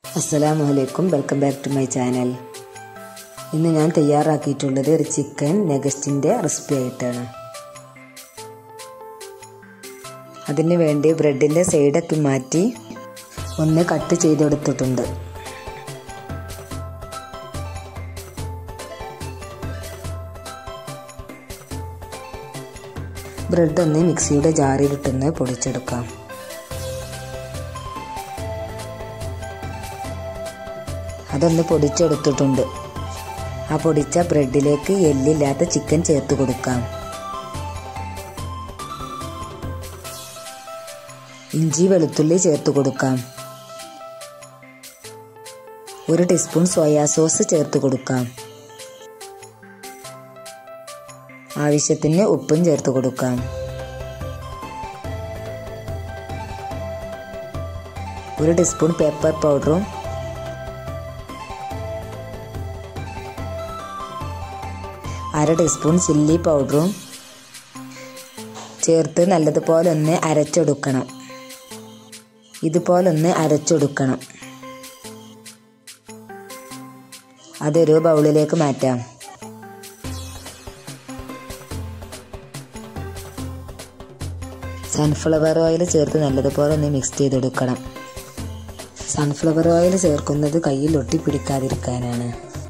അസ്സലാമു അലൈക്കും welcome back to my channel ഇന്ന് ഞാൻ തയ്യാറാക്കിയിട്ടുള്ളത് ഒരു ചിക്കൻ നെഗസ്റ്റിൻ്റെ റെസിപ്പി ആയിട്ടാണ് അതിന് വേണ്ടി ബ്രെഡിൻ്റെ സൈഡൊക്കെ മാറ്റി ഒന്ന് കട്ട് ചെയ്തെടുത്തിട്ടുണ്ട് ബ്രെഡ് ഒന്ന് മിക്സിയുടെ ജാറിലിട്ടൊന്ന് പൊടിച്ചെടുക്കാം അതൊന്ന് പൊടിച്ചെടുത്തിട്ടുണ്ട് ആ പൊടിച്ച ബ്രെഡിലേക്ക് എല്ലില്ലാത്ത ചിക്കൻ ചേർത്ത് കൊടുക്കാം ഇഞ്ചി വെളുത്തുള്ളി ചേർത്ത് കൊടുക്കാം ഒരു ടീസ്പൂൺ സോയാ സോസ് ചേർത്ത് കൊടുക്കാം ആവശ്യത്തിന് ഉപ്പും ചേർത്ത് കൊടുക്കാം ഒരു ടീസ്പൂൺ പെപ്പർ പൗഡറും അര ടീസ്പൂൺ ചില്ലി പൗഡറും ചേർത്ത് നല്ലതുപോലെ ഒന്ന് അരച്ചെടുക്കണം ഇതുപോലൊന്ന് അരച്ചെടുക്കണം അതൊരു ബൗളിലേക്ക് മാറ്റാം സൺഫ്ലവർ ഓയിൽ ചേർത്ത് നല്ലതുപോലെ ഒന്ന് മിക്സ് ചെയ്തെടുക്കണം സൺഫ്ലവർ ഓയിൽ ചേർക്കുന്നത് കയ്യിൽ ഒട്ടി പിടിക്കാതിരിക്കാനാണ്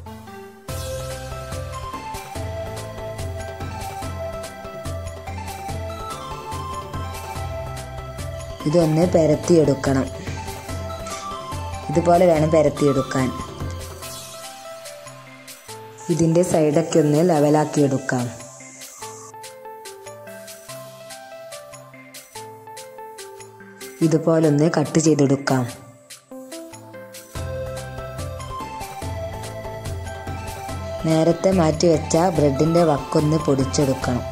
ഇതൊന്ന് പരത്തിയെടുക്കണം ഇതുപോലെ വേണം പരത്തിയെടുക്കാൻ ഇതിൻ്റെ സൈഡൊക്കെ ഒന്ന് ലെവലാക്കിയെടുക്കാം ഇതുപോലൊന്ന് കട്ട് ചെയ്തെടുക്കാം നേരത്തെ മാറ്റി വെച്ച ബ്രെഡിൻ്റെ വക്കൊന്ന് പൊടിച്ചെടുക്കണം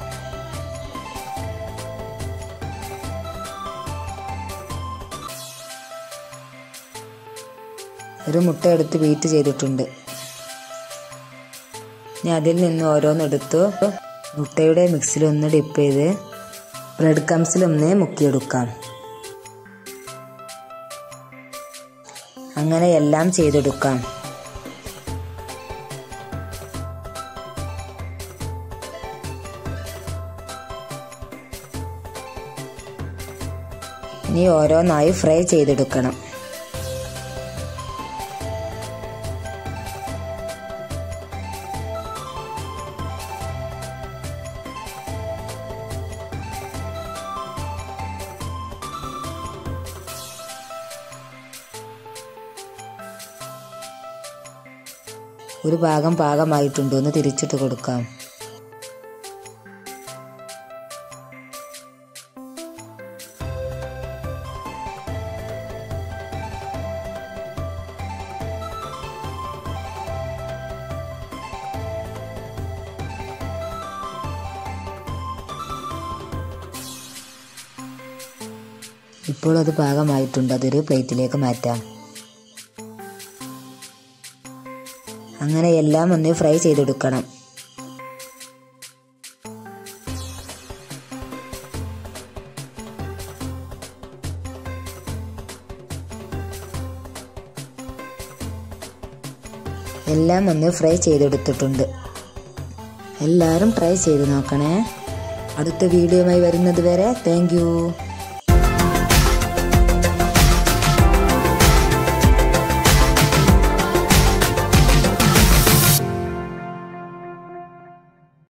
ഒരു മുട്ട എടുത്ത് ബീറ്റ് ചെയ്തിട്ടുണ്ട് ഇനി അതിൽ നിന്ന് ഓരോന്നെടുത്ത് മുട്ടയുടെ മിക്സിൽ ഒന്ന് ഡിപ്പ് ചെയ്ത് ബ്രെഡ് കംസിലൊന്ന് മുക്കിയെടുക്കാം അങ്ങനെ എല്ലാം ചെയ്തെടുക്കാം ഇനി ഓരോന്നായി ഫ്രൈ ചെയ്തെടുക്കണം ഒരു ഭാഗം പാകമായിട്ടുണ്ടോ എന്ന് തിരിച്ചിട്ട് കൊടുക്കാം ഇപ്പോൾ അത് പാകമായിട്ടുണ്ട് അതൊരു പ്ലേറ്റിലേക്ക് മാറ്റാം അങ്ങനെ എല്ലാം ഒന്ന് ഫ്രൈ ചെയ്തെടുക്കണം എല്ലാം ഒന്ന് ഫ്രൈ ചെയ്തെടുത്തിട്ടുണ്ട് എല്ലാവരും ട്രൈ ചെയ്ത് നോക്കണേ അടുത്ത വീഡിയോയുമായി വരുന്നത് വരെ താങ്ക്